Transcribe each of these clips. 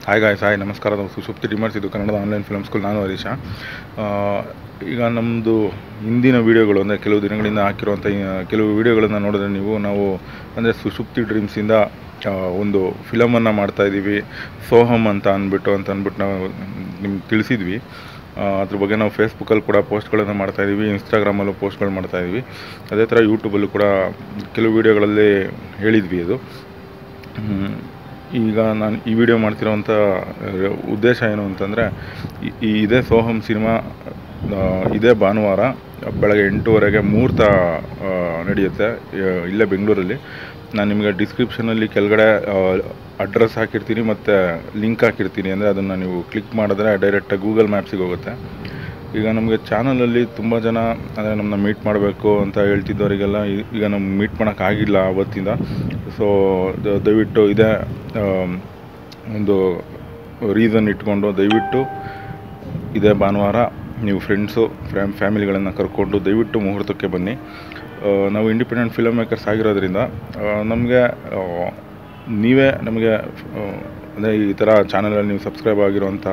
Hi guys hi ನಮಸ್ಕಾರ ನಾವು ಸುಷುಪ್ತಿ ಡಿಮರ್ಸ್ ಇದು ಕನ್ನಡದ ಆನ್ಲೈನ್ ಫಿಲ್ಮ್ ಸ್ಕೂಲ್ ನಾನು ಹರೀಶ ಆ, ಈಗ ನಮ್ಮದು ಹಿಂದಿನ ವೀಡಿಯೋಗಳು ಅಂದರೆ ಕೆಲವು ದಿನಗಳಿಂದ ಹಾಕಿರುವಂಥ ಈ, ಕೆಲವು ವೀಡಿಯೋಗಳನ್ನು ನೋಡಿದ್ರೆ ನೀವು ನಾವು ಅಂದರೆ ಸುಷುಪ್ತಿ ಡ್ರೀಮ್ಸಿಂದ ಆ, ಒಂದು ಫಿಲಮನ್ನು ಮಾಡ್ತಾಯಿದ್ದೀವಿ ಸೋಹಮ್ ಅಂತ ಅಂದ್ಬಿಟ್ಟು ಅಂತ ಅಂದ್ಬಿಟ್ಟು ನಾವು ನಿಮ್ಗೆ ತಿಳಿಸಿದ್ವಿ ಆ, ಅದ್ರ ಬಗ್ಗೆ ನಾವು ಫೇಸ್ಬುಕ್ಕಲ್ಲಿ ಕೂಡ ಪೋಸ್ಟ್ಗಳನ್ನು ಮಾಡ್ತಾಯಿದ್ದೀವಿ ಇನ್ಸ್ಟಾಗ್ರಾಮಲ್ಲೂ ಪೋಸ್ಟ್ಗಳು ಮಾಡ್ತಾಯಿದ್ದೀವಿ ಅದೇ ಥರ ಯೂಟ್ಯೂಬಲ್ಲೂ ಕೂಡ ಕೆಲವು ವೀಡಿಯೋಗಳಲ್ಲಿ ಹೇಳಿದ್ವಿ ಅದು ಹ್ಮ್. ಈಗ ನಾನು ಈ ವಿಡಿಯೋ ಮಾಡ್ತಿರೋವಂಥ ಆ, ಉದ್ದೇಶ ಏನು ಅಂತಂದರೆ ಈ ಇದೇ ಸೋಹಮ್ ಸಿನಿಮಾ ಆ, ಇದೇ ಭಾನುವಾರ ಬೆಳಗ್ಗೆ ಎಂಟೂವರೆಗೆ ಮುಹೂರ್ತ ಆ, ನಡೆಯುತ್ತೆ ಆ, ಇಲ್ಲೇ ಬೆಂಗಳೂರಲ್ಲಿ ನಾನು ನಿಮಗೆ ಡಿಸ್ಕ್ರಿಪ್ಷನಲ್ಲಿ ಕೆಳಗಡೆ ಅಡ್ರೆಸ್ ಹಾಕಿರ್ತೀನಿ ಮತ್ತು ಲಿಂಕ್ ಹಾಕಿರ್ತೀನಿ ಅಂದರೆ ಅದನ್ನು ನೀವು ಕ್ಲಿಕ್ ಮಾಡಿದ್ರೆ ಡೈರೆಕ್ಟಾಗಿ ಗೂಗಲ್ ಮ್ಯಾಪ್ಸಿಗೆ ಹೋಗುತ್ತೆ ಈಗ ನಮಗೆ ಚಾನಲಲ್ಲಿ ತುಂಬ ಜನ ಅಂದರೆ ನಮ್ಮನ್ನ ಮೀಟ್ ಮಾಡಬೇಕು ಅಂತ ಹೇಳ್ತಿದ್ದವರಿಗೆಲ್ಲ ಈ- ಈಗ ನಮ್ಗೆ ಮೀಟ್ ಮಾಡೋಕ್ಕಾಗಿಲ್ಲ ಅವತ್ತಿಂದ ಸೊ ದಯವಿಟ್ಟು ಇದೇ ಆಮ್, ಒಂದು ರೀಸನ್ ಇಟ್ಕೊಂಡು ದಯವಿಟ್ಟು ಇದೇ ಭಾನುವಾರ ನೀವು ಫ್ರೆಂಡ್ಸು ಫ್ಯಾಮ್ ಫ್ಯಾಮಿಲಿಗಳನ್ನು ಕರ್ಕೊಂಡು ದಯವಿಟ್ಟು ಮುಹೂರ್ತಕ್ಕೆ ಬನ್ನಿ ಆ, ನಾವು ಇಂಡಿಪೆಂಡೆಂಟ್ ಫಿಲಮ್ ಮೇಕರ್ಸ್ ಆಗಿರೋದ್ರಿಂದ ನಮಗೆ ನೀವೇ ನಮಗೆ ಅಂದರೆ ಈ ಥರ ಚಾನಲಲ್ಲಿ ನೀವು ಸಬ್ಸ್ಕ್ರೈಬ್ ಆಗಿರುವಂತಹ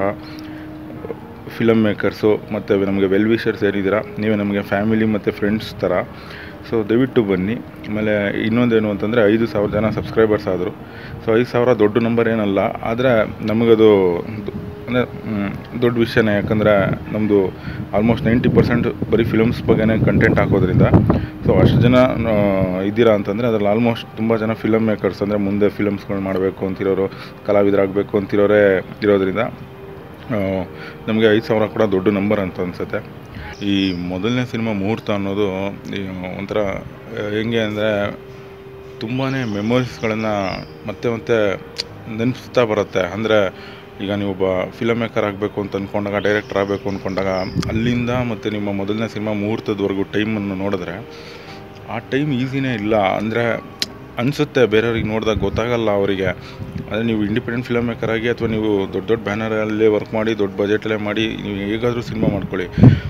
ಫಿಲಮ್ ಮೇಕರ್ಸು ಮತ್ತು ನಮಗೆ ವೆಲ್ ವಿಷರ್ಸ್ ಏನಿದ್ದೀರಾ ನೀವೇ ನಮಗೆ ಫ್ಯಾಮಿಲಿ ಮತ್ತು ಫ್ರೆಂಡ್ಸ್ ಥರ ಸೊ ದಯವಿಟ್ಟು ಬನ್ನಿ ಆಮೇಲೆ ಇನ್ನೊಂದೇನು ಅಂತಂದರೆ ಐದು ಸಾವಿರ ಜನ ಸಬ್ಸ್ಕ್ರೈಬರ್ಸ್ ಆದರು ಸೊ ಐದು ಸಾವಿರ ದೊಡ್ಡ ನಂಬರ್ ಏನಲ್ಲ ಆದರೆ ನಮಗದು ಅಂದರೆ ದೊಡ್ಡ ವಿಷಯನೇ ಯಾಕಂದರೆ ನಮ್ಮದು ಆಲ್ಮೋಸ್ಟ್ ನೈಂಟಿ ಪರ್ಸೆಂಟ್ ಬರೀ ಫಿಲಮ್ಸ್ ಬಗ್ಗೆನೇ ಕಂಟೆಂಟ್ ಹಾಕೋದ್ರಿಂದ ಸೊ ಅಷ್ಟು ಜನ ಆ, ಇದ್ದೀರಾ ಅಂತಂದರೆ ಅದರಲ್ಲಿ ಆಲ್ಮೋಸ್ಟ್ ತುಂಬ ಜನ ಫಿಲಮ್ ಮೇಕರ್ಸ್ ಅಂದರೆ ಮುಂದೆ ಫಿಲಮ್ಸ್ಗಳು ಮಾಡಬೇಕು ಅಂತಿರೋರು ಕಲಾವಿದರಾಗಬೇಕು ಅಂತಿರೋರೇ ಇರೋದ್ರಿಂದ ನಮಗೆ ಐದು ಸಾವಿರ ಕೂಡ ದೊಡ್ಡ ನಂಬರ್ ಅಂತ ಅನಿಸುತ್ತೆ ಈ ಮೊದಲನೇ ಸಿನಿಮಾ ಮುಹೂರ್ತ ಅನ್ನೋದು ಈ ಒಂಥರ ಆ, ಹೆಂಗೆ ಅಂದರೆ ತುಂಬಾ ಮೆಮೊರೀಸ್ಗಳನ್ನು ಮತ್ತೆ ಮತ್ತೆ ನೆನೆಸ್ತಾ ಬರುತ್ತೆ ಅಂದರೆ ಈಗ ನೀವು ಒಬ್ಬ ಫಿಲಮ್ ಮೇಕರ್ ಆಗಬೇಕು ಅಂತ ಅಂದ್ಕೊಂಡಾಗ ಡೈರೆಕ್ಟರ್ ಆಗಬೇಕು ಅಂದ್ಕೊಂಡಾಗ ಅಲ್ಲಿಂದ ಮತ್ತು ನಿಮ್ಮ ಮೊದಲನೇ ಸಿನಿಮಾ ಮುಹೂರ್ತದವರೆಗೂ ಟೈಮನ್ನು ನೋಡಿದ್ರೆ ಆ ಟೈಮ್ ಈಸಿನೇ ಇಲ್ಲ ಅಂದರೆ ಅನಿಸುತ್ತೆ ಬೇರೆಯವ್ರಿಗೆ ನೋಡಿದಾಗ ಗೊತ್ತಾಗಲ್ಲ ಅವರಿಗೆ ಅಂದರೆ ನೀವು ಇಂಡಿಪೆಂಡೆಂಟ್ ಫಿಲಮ್ ಮೇಕರ್ ಆಗಿ ಅಥವಾ ನೀವು ದೊಡ್ಡ ದೊಡ್ಡ ಬ್ಯಾನರಲ್ಲೇ ವರ್ಕ್ ಮಾಡಿ ದೊಡ್ಡ ಬಜೆಟಲ್ಲೇ ಮಾಡಿ ನೀವು ಹೇಗಾದರೂ ಸಿನಿಮಾ ಮಾಡ್ಕೊಳ್ಳಿ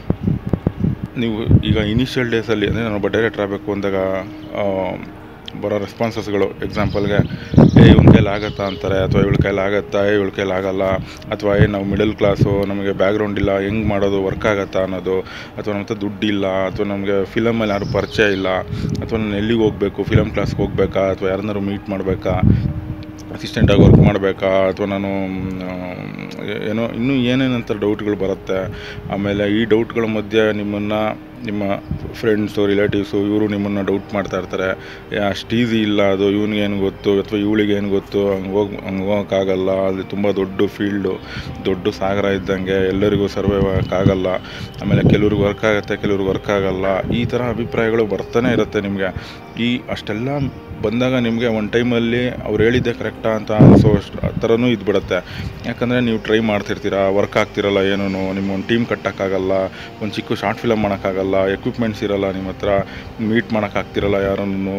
ನೀವು ಈಗ ಇನಿಷಿಯಲ್ ಡೇಸಲ್ಲಿ ಅಂದರೆ ನಾನೊಬ್ಬ ಡೈರೆಕ್ಟರ್ ಆಗಬೇಕು ಅಂದಾಗ ಆ, ಬರೋ ರೆಸ್ಪಾನ್ಸಸ್ಗಳು ಎಕ್ಸಾಂಪಲ್ಗೆ ಏ ಇವನ ಕೈಲಿ ಆಗತ್ತಾ ಅಂತಾರೆ ಅಥವಾ ಇವಳ ಕೈಲಿ ಆಗತ್ತಾ ಏ ಇವಳ ಕೈಲಿ ಆಗಲ್ಲ ಅಥವಾ ಏ ನಾವು ಮಿಡಲ್ ಕ್ಲಾಸು ನಮಗೆ ಬ್ಯಾಕ್ಗ್ರೌಂಡ್ ಇಲ್ಲ ಹೆಂಗೆ ಮಾಡೋದು ವರ್ಕ್ ಆಗತ್ತಾ ಅನ್ನೋದು ಅಥವಾ ನಮ್ಮ ಹತ್ರ ದುಡ್ಡಿಲ್ಲ ಅಥವಾ ನಮಗೆ ಫಿಲಮಲ್ಲಿ ಯಾರು ಪರಿಚಯ ಇಲ್ಲ ಅಥವಾ ನಾನು ಎಲ್ಲಿಗೆ ಹೋಗಬೇಕು ಫಿಲಮ್ ಕ್ಲಾಸ್ಗೆ ಹೋಗ್ಬೇಕಾ ಅಥವಾ ಯಾರನ್ನಾರು ಮೀಟ್ ಮಾಡಬೇಕಾ ಅಸಿಸ್ಟೆಂಟಾಗಿ ವರ್ಕ್ ಮಾಡಬೇಕಾ ಅಥವಾ ನಾನು ಮ್, ಏನೋ ಇನ್ನೂ ಏನೇನಂತ ಡೌಟ್ಗಳು ಬರುತ್ತೆ ಆಮೇಲೆ ಈ ಡೌಟ್ಗಳ ಮಧ್ಯೆ ನಿಮ್ಮನ್ನು ನಿಮ್ಮ ಫ್ರೆಂಡ್ಸು ರಿಲೇಟಿವ್ಸು ಇವರು ನಿಮ್ಮನ್ನು ಡೌಟ್ ಮಾಡ್ತಾ ಇರ್ತಾರೆ ಏ, ಅಷ್ಟು ಈಸಿ ಇಲ್ಲ ಅದು ಇವ್ನಿಗೆ ಏನು ಗೊತ್ತು ಅಥವಾ ಇವಳಿಗೆ ಏನು ಗೊತ್ತು ಹಂಗೆ ಹೋಗಿ ಹಂಗೆ ಹೋಗೋಕ್ಕಾಗಲ್ಲ ಅಲ್ಲಿ ತುಂಬ ದೊಡ್ಡ ಫೀಲ್ಡು ದೊಡ್ಡ ಸಾಗರ ಇದ್ದಂಗೆ ಎಲ್ಲರಿಗೂ ಸರ್ವೈವ್ ಆಗೋಕ್ಕಾಗಲ್ಲ ಆಮೇಲೆ ಕೆಲವ್ರಿಗೆ ವರ್ಕ್ ಆಗುತ್ತೆ ಕೆಲವ್ರಿಗೆ ವರ್ಕ್ ಆಗಲ್ಲ ಈ ಥರ ಅಭಿಪ್ರಾಯಗಳು ಬರ್ತಾನೆ ಇರುತ್ತೆ ನಿಮಗೆ ಈ ಅಷ್ಟೆಲ್ಲ ಬಂದಾಗ ನಿಮಗೆ ಒಂದು ಟೈಮಲ್ಲಿ ಅವ್ರು ಹೇಳಿದ್ದೆ ಕರೆಕ್ಟಾ ಅಂತ ಅನಿಸೋ ಅಷ್ಟು ಆ ಥರನೂ ಇದ್ಬಿಡುತ್ತೆ ಯಾಕಂದರೆ ನೀವು ಟ್ರೈ ಮಾಡ್ತಿರ್ತೀರ ವರ್ಕ್ ಆಗ್ತಿರಲ್ಲ ಏನೂ ನಿಮ್ಮ ಒಂದು ಟೀಮ್ ಕಟ್ಟೋಕ್ಕಾಗಲ್ಲ ಒಂದು ಚಿಕ್ಕ ಶಾರ್ಟ್ ಫಿಲಮ್ ಮಾಡೋಕ್ಕಾಗಲ್ಲ ಎಕ್ವಿಪ್ಮೆಂಟ್ಸ್ ಇರಲ್ಲ ನಿಮ್ಮ ಹತ್ರ ಮೀಟ್ ಮಾಡೋಕ್ಕಾಗ್ತಿರಲ್ಲ ಯಾರನ್ನು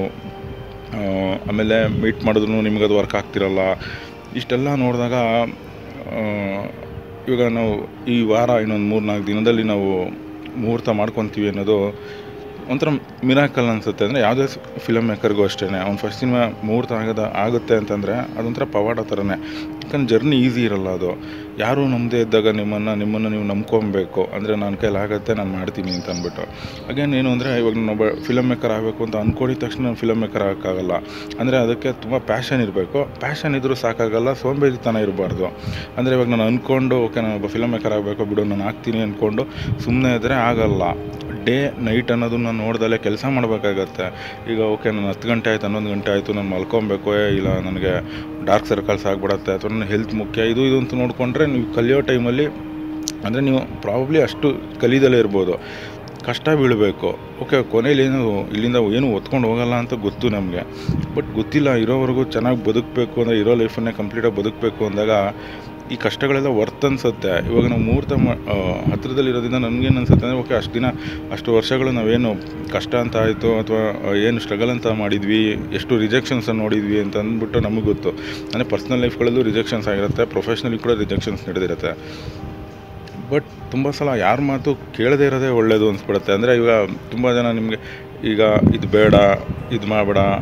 ಆಮೇಲೆ ಮೀಟ್ ಮಾಡಿದ್ರು ನಿಮಗದು ವರ್ಕ್ ಆಗ್ತಿರಲ್ಲ ಇಷ್ಟೆಲ್ಲ ನೋಡಿದಾಗ ಇವಾಗ ನಾವು ಈ ವಾರ ಇನ್ನೊಂದು ಮೂರು ನಾಲ್ಕು ದಿನದಲ್ಲಿ ನಾವು ಮುಹೂರ್ತ ಮಾಡ್ಕೊತೀವಿ ಅನ್ನೋದು ಒಂಥರ ಮಿರಾಕಲ್ ಅನಿಸುತ್ತೆ ಅಂದರೆ ಯಾವುದೇ ಫಿಲಮ್ ಮೇಕರ್ಗೂ ಅಷ್ಟೇ ಅವ್ನು ಫಸ್ಟ್ ಸಿನಿಮಾ ಮುಹೂರ್ತ ಆಗದ ಆಗುತ್ತೆ ಅಂತಂದರೆ ಅದೊಂಥರ ಪವಾಡ ಥರನೇ ಯಾಕಂದ್ರೆ ಜರ್ನಿ ಈಸಿ ಇರಲ್ಲ ಅದು ಯಾರೂ ನಮ್ಮದೇ ಇದ್ದಾಗ ನಿಮ್ಮನ್ನು ನಿಮ್ಮನ್ನು ನೀವು ನಂಬ್ಕೊಬೇಕು ಅಂದರೆ ನನ್ನ ಕೈಲಿ ಆಗುತ್ತೆ ನಾನು ಮಾಡ್ತೀನಿ ಅಂತ ಅಂದ್ಬಿಟ್ಟು ಅಗೇನ್ ಏನು ಅಂದರೆ ಇವಾಗ ನಾನೊಬ್ಬ ಫಿಲಮ್ ಮೇಕರ್ ಆಗಬೇಕು ಅಂತ ಅಂದ್ಕೊಂಡಿದ ತಕ್ಷಣ ನಾನು ಫಿಲಮ್ ಮೇಕರ್ ಆಗೋಕ್ಕಾಗಲ್ಲ ಅಂದರೆ ಅದಕ್ಕೆ ತುಂಬ ಪ್ಯಾಷನ್ ಇರಬೇಕು ಪ್ಯಾಷನ್ ಇದ್ದರೂ ಸಾಕಾಗಲ್ಲ ಸೋಂಬೇರಿತನ ಇರಬಾರ್ದು ಅಂದರೆ ಇವಾಗ ನಾನು ಅಂದ್ಕೊಂಡು ಓಕೆ ನಾನು ಒಬ್ಬ ಫಿಲಮ್ ಮೇಕರ್ ಆಗಬೇಕು ಬಿಡು ನಾನು ಆಗ್ತೀನಿ ಅಂದ್ಕೊಂಡು ಸುಮ್ಮನೆ ಇದ್ದರೆ ಆಗಲ್ಲ ಡೇ ನೈಟ್ ಅನ್ನೋದನ್ನ ನೋಡ್ದಲ್ಲೇ ಕೆಲಸ ಮಾಡಬೇಕಾಗತ್ತೆ ಈಗ ಓಕೆ ನಾನು ಹತ್ತು ಗಂಟೆ ಆಯ್ತು ಹನ್ನೊಂದು ಗಂಟೆ ಆಯಿತು ನಾನು ಮಲ್ಕೊಬೇಕು ಏ ಇಲ್ಲ ನನಗೆ ಡಾರ್ಕ್ ಸರ್ಕಲ್ಸ್ ಆಗಿಬಿಡತ್ತೆ ಅಥವಾ ನನ್ನ ಹೆಲ್ತ್ ಮುಖ್ಯ ಇದು ಇದು ಅಂತ ನೋಡಿಕೊಂಡ್ರೆ ನೀವು ಕಲಿಯೋ ಟೈಮಲ್ಲಿ ಅಂದರೆ ನೀವು ಪ್ರಾಬಬ್ಲಿ ಅಷ್ಟು ಕಲಿದಲ್ಲೇ ಇರ್ಬೋದು ಕಷ್ಟ ಬೀಳಬೇಕು ಓಕೆ ಕೊನೆಯಲ್ಲಿ ಏನು ಇಲ್ಲಿಂದ ಏನು ಒತ್ಕೊಂಡು ಹೋಗಲ್ಲ ಅಂತ ಗೊತ್ತು ನಮಗೆ ಬಟ್ ಗೊತ್ತಿಲ್ಲ ಇರೋವರೆಗೂ ಚೆನ್ನಾಗಿ ಬದುಕಬೇಕು ಅಂದರೆ ಇರೋ ಲೈಫನ್ನೇ ಕಂಪ್ಲೀಟಾಗಿ ಬದುಕಬೇಕು ಅಂದಾಗ ಈ ಕಷ್ಟಗಳೆಲ್ಲ ವರ್ತ್ ಅನ್ಸುತ್ತೆ ಇವಾಗ ನಾವು ಮುಹೂರ್ತ ಮಾ ಹತ್ತಿರದಲ್ಲಿರೋದ್ರಿಂದ ನನಗೇನು ಅನ್ಸುತ್ತೆ ಅಂದರೆ ಓಕೆ ಅಷ್ಟು ದಿನ ಅಷ್ಟು ವರ್ಷಗಳು ನಾವೇನು ಕಷ್ಟ ಅಂತ ಆಯಿತು ಅಥವಾ ಏನು ಸ್ಟ್ರಗಲ್ ಅಂತ ಮಾಡಿದ್ವಿ ಎಷ್ಟು ರಿಜೆಕ್ಷನ್ಸನ್ನು ನೋಡಿದ್ವಿ ಅಂತ ಅಂದ್ಬಿಟ್ಟು ನಮಗೆ ಗೊತ್ತು ಅಂದರೆ ಪರ್ಸ್ನಲ್ ಲೈಫ್ಗಳಲ್ಲೂ ರಿಜೆಕ್ಷನ್ಸ್ ಆಗಿರುತ್ತೆ ಪ್ರೊಫೆಷ್ನಲಿ ಕೂಡ ರಿಜೆಕ್ಷನ್ಸ್ ನಡೆದಿರುತ್ತೆ ಬಟ್ ತುಂಬ ಸಲ ಯಾರ ಮಾತು ಕೇಳದೇ ಇರೋದೇ ಒಳ್ಳೆಯದು ಅನ್ಸ್ಬಿಡುತ್ತೆ ಅಂದರೆ ಈಗ ತುಂಬ ಜನ ನಿಮಗೆ ಈಗ ಇದು ಬೇಡ ಇದು ಮಾಡಬೇಡ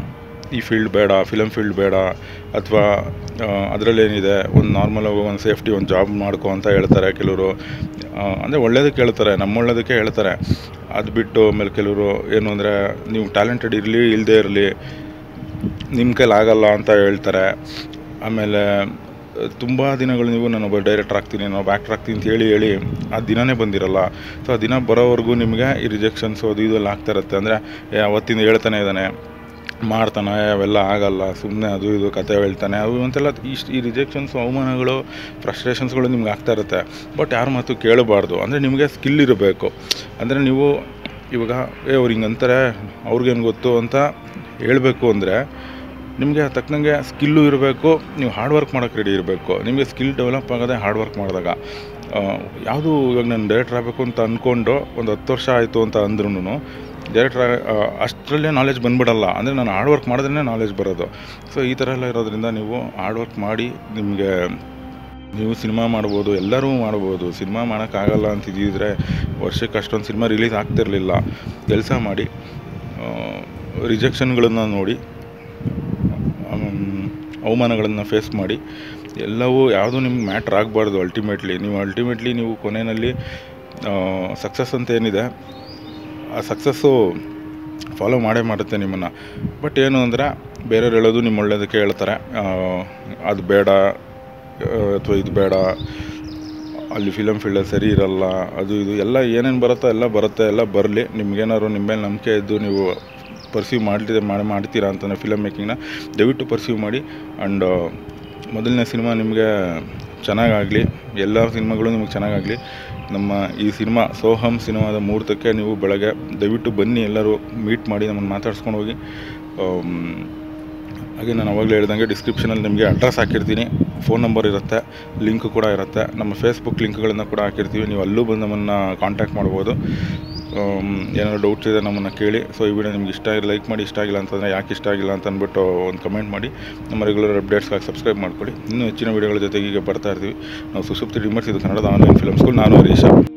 ಈ ಫೀಲ್ಡ್ ಬೇಡ ಫಿಲಮ್ ಫೀಲ್ಡ್ ಬೇಡ ಅಥವಾ ಅದರಲ್ಲೇನಿದೆ ಒಂದು ನಾರ್ಮಲ್ ಒಂದು ಸೇಫ್ಟಿ ಒಂದು ಜಾಬ್ ಮಾಡ್ಕೊ ಅಂತ ಹೇಳ್ತಾರೆ ಕೆಲವರು ಅಂದರೆ ಒಳ್ಳೇದಕ್ಕೆ ಹೇಳ್ತಾರೆ ನಮ್ಮ ಒಳ್ಳೇದಕ್ಕೆ ಹೇಳ್ತಾರೆ ಅದು ಬಿಟ್ಟು ಆಮೇಲೆ ಕೆಲವರು ಏನು ಅಂದರೆ ನೀವು ಟ್ಯಾಲೆಂಟೆಡ್ ಇರಲಿ ಇಲ್ಲದೇ ಇರಲಿ ನಿಮ್ಮ ಕೈಲಿ ಆಗಲ್ಲ ಅಂತ ಹೇಳ್ತಾರೆ ಆಮೇಲೆ ತುಂಬ ದಿನಗಳು ನೀವು ನಾನೊಬ್ಬ ಡೈರೆಕ್ಟರ್ ಆಗ್ತೀನಿ ನಾನೊಬ್ಬ ಆ್ಯಕ್ಟರ್ ಆಗ್ತೀನಿ ಅಂತ ಹೇಳಿ ಹೇಳಿ ಆ ದಿನವೇ ಬಂದಿರಲ್ಲ ಸೊ ಆ ದಿನ ಬರೋವರೆಗೂ ನಿಮಗೆ ಈ ರಿಜೆಕ್ಷನ್ಸು ಅದು ಇದೆಲ್ಲ ಆಗ್ತಾ ಇರುತ್ತೆ ಅಂದರೆ ಅವತ್ತಿಂದ ಹೇಳ್ತಾನೆ ಇದ್ದಾನೆ ಮಾಡ್ತಾನೆ ಅವೆಲ್ಲ ಆಗಲ್ಲ ಸುಮ್ಮನೆ ಅದು ಇದು ಕತೆ ಹೇಳ್ತಾನೆ ಅವು ಅಂತೆಲ್ಲ ಇಷ್ಟು ಈ ರಿಜೆಕ್ಷನ್ಸು ಅವಮಾನಗಳು ಫ್ರಸ್ಟ್ರೇಷನ್ಸ್ಗಳು ನಿಮ್ಗೆ ಆಗ್ತಾ ಇರುತ್ತೆ ಬಟ್ ಯಾರ ಮಾತು ಕೇಳಬಾರ್ದು ಅಂದರೆ ನಿಮಗೆ ಸ್ಕಿಲ್ ಇರಬೇಕು ಅಂದರೆ ನೀವು ಇವಾಗ ಏ ಅವ್ರು ಹಿಂಗೆ ಅಂತಾರೆ ಅವ್ರಿಗೇನು ಗೊತ್ತು ಅಂತ ಹೇಳಬೇಕು ಅಂದರೆ ನಿಮಗೆ ತಕ್ಕನಂಗೆ ಸ್ಕಿಲ್ಲು ಇರಬೇಕು ನೀವು ಹಾರ್ಡ್ ವರ್ಕ್ ಮಾಡೋಕ್ಕೆ ರೆಡಿ ಇರಬೇಕು ನಿಮಗೆ ಸ್ಕಿಲ್ ಡೆವಲಪ್ ಆಗೋದೇ ಹಾರ್ಡ್ ವರ್ಕ್ ಮಾಡಿದಾಗ ಯಾವುದು ಇವಾಗ ನಾನು ಡೈರೆಕ್ಟರ್ ಆಗಬೇಕು ಅಂತ ಅಂದ್ಕೊಂಡು ಒಂದು ಹತ್ತು ವರ್ಷ ಆಯಿತು ಅಂತ ಅಂದ್ರೂ ಡೈರೆಕ್ಟ್ರ್ ಅಷ್ಟರಲ್ಲೇ ನಾಲೆಜ್ ಬಂದ್ಬಿಡಲ್ಲ ಅಂದರೆ ನಾನು ಹಾರ್ಡ್ ವರ್ಕ್ ಮಾಡಿದ್ರೇ ನಾಲೆಜ್ ಬರೋದು ಸೊ ಈ ಥರ ಎಲ್ಲ ಇರೋದ್ರಿಂದ ನೀವು ಹಾರ್ಡ್ ವರ್ಕ್ ಮಾಡಿ ನಿಮಗೆ ನೀವು ಸಿನಿಮಾ ಮಾಡ್ಬೋದು ಎಲ್ಲರೂ ಮಾಡ್ಬೋದು ಸಿನಿಮಾ ಮಾಡೋಕ್ಕಾಗಲ್ಲ ಅಂತಿದ್ದಿದ್ರೆ ವರ್ಷಕ್ಕೆ ಅಷ್ಟೊಂದು ಸಿನಿಮಾ ರಿಲೀಸ್ ಆಗ್ತಿರಲಿಲ್ಲ ಕೆಲಸ ಮಾಡಿ ರಿಜೆಕ್ಷನ್ಗಳನ್ನು ನೋಡಿ ಅವಮಾನಗಳನ್ನು ಫೇಸ್ ಮಾಡಿ ಎಲ್ಲವೂ ಯಾವುದೂ ನಿಮ್ಗೆ ಮ್ಯಾಟ್ರ್ ಆಗಬಾರ್ದು ಅಲ್ಟಿಮೇಟ್ಲಿ ನೀವು ಅಲ್ಟಿಮೇಟ್ಲಿ ನೀವು ಕೊನೆಯಲ್ಲಿ ಸಕ್ಸಸ್ ಅಂತ ಏನಿದೆ ಆ ಸಕ್ಸಸ್ಸು ಫಾಲೋ ಮಾಡೇ ಮಾಡುತ್ತೆ ನಿಮ್ಮನ್ನು ಬಟ್ ಏನು ಅಂದರೆ ಬೇರೆಯವ್ರು ಹೇಳೋದು ನಿಮ್ಮ ಒಳ್ಳೇದಕ್ಕೆ ಹೇಳ್ತಾರೆ ಅದು ಬೇಡ ಅಥವಾ ಇದು ಬೇಡ ಅಲ್ಲಿ ಫಿಲಮ್ ಫೀಲ್ಡಲ್ಲಿ ಸರಿ ಇರಲ್ಲ ಅದು ಇದು ಎಲ್ಲ ಏನೇನು ಬರುತ್ತೋ ಎಲ್ಲ ಬರುತ್ತೆ ಎಲ್ಲ ಬರಲಿ ನಿಮ್ಗೇನಾದ್ರು ನಿಮ್ಮ ಮೇಲೆ ನಂಬಿಕೆ ಇದ್ದು ನೀವು ಪರ್ಸೀವ್ ಮಾಡ್ತಿದ್ದೆ ಮಾಡಿ ಮಾಡ್ತೀರಾ ಅಂತಂದರೆ ಫಿಲಮ್ ಮೇಕಿಂಗ್ನ ದಯವಿಟ್ಟು ಪರ್ಸೀವ್ ಮಾಡಿ ಆ್ಯಂಡ್ ಮೊದಲನೇ ಸಿನಿಮಾ ನಿಮಗೆ ಚೆನ್ನಾಗಾಗಲಿ ಎಲ್ಲ ಸಿನಿಮಾಗಳು ನಿಮಗೆ ಚೆನ್ನಾಗಾಗಲಿ ನಮ್ಮ ಈ ಸಿನಿಮಾ ಸೋಹಮ್ ಸಿನಿಮಾದ ಮುಹೂರ್ತಕ್ಕೆ ನೀವು ಬೆಳಗ್ಗೆ ದಯವಿಟ್ಟು ಬನ್ನಿ ಎಲ್ಲರೂ ಮೀಟ್ ಮಾಡಿ ನಮ್ಮನ್ನು ಮಾತಾಡ್ಸ್ಕೊಂಡು ಹೋಗಿ ಹಾಗೆ ನಾನು ಅವಾಗಲೇ ಹೇಳ್ದಂಗೆ ಡಿಸ್ಕ್ರಿಪ್ಷನಲ್ಲಿ ನಿಮಗೆ ಅಡ್ರೆಸ್ ಹಾಕಿರ್ತೀನಿ ಫೋನ್ ನಂಬರ್ ಇರುತ್ತೆ ಲಿಂಕ್ ಕೂಡ ಇರುತ್ತೆ ನಮ್ಮ ಫೇಸ್ಬುಕ್ ಲಿಂಕ್ಗಳನ್ನು ಕೂಡ ಹಾಕಿರ್ತೀವಿ ನೀವು ಅಲ್ಲೂ ಬಂದು ನಮ್ಮನ್ನು ಕಾಂಟ್ಯಾಕ್ಟ್ ಮಾಡ್ಬೋದು ಏನಾದ್ರು ಡೌಟ್ಸ್ ಇದೆ ನಮ್ಮನ್ನು ಕೇಳಿ ಸೊ ಈ ವಿಡಿಯೋ ನಿಮ್ಗೆ ಇಷ್ಟ ಆಗಿಲ್ಲ ಲೈಕ್ ಮಾಡಿ ಇಷ್ಟ ಆಗಿಲ್ಲ ಅಂತಂದರೆ ಯಾಕೆ ಇಷ್ಟ ಆಗಿಲ್ಲ ಅಂತ ಅಂದ್ಬಿಟ್ಟು ಒಂದು ಕಮೆಂಟ್ ಮಾಡಿ ನಮ್ಮ ರೆಗ್ಯುಲರ್ ಅಪ್ಡೇಟ್ಸ್ಗಾಗಿ ಸಬ್ಸ್ಕ್ರೈಬ್ ಮಾಡ್ಕೊಳ್ಳಿ ಇನ್ನೂ ಹೆಚ್ಚಿನ ವೀಡಿಯೋಗಳ ಜೊತೆಗೆ ಈಗ ಬರ್ತಾ ಇರ್ತೀವಿ ನಾವು ಸುಸುಪ್ತಿ ಡಿಮರ್ಸ್ ಇದು ಕನ್ನಡದ ಆನ್ಲೈನ್ ಫಿಲಮ್ ಸ್ಕೂಲ್ ನಾನು ಹರೀಶ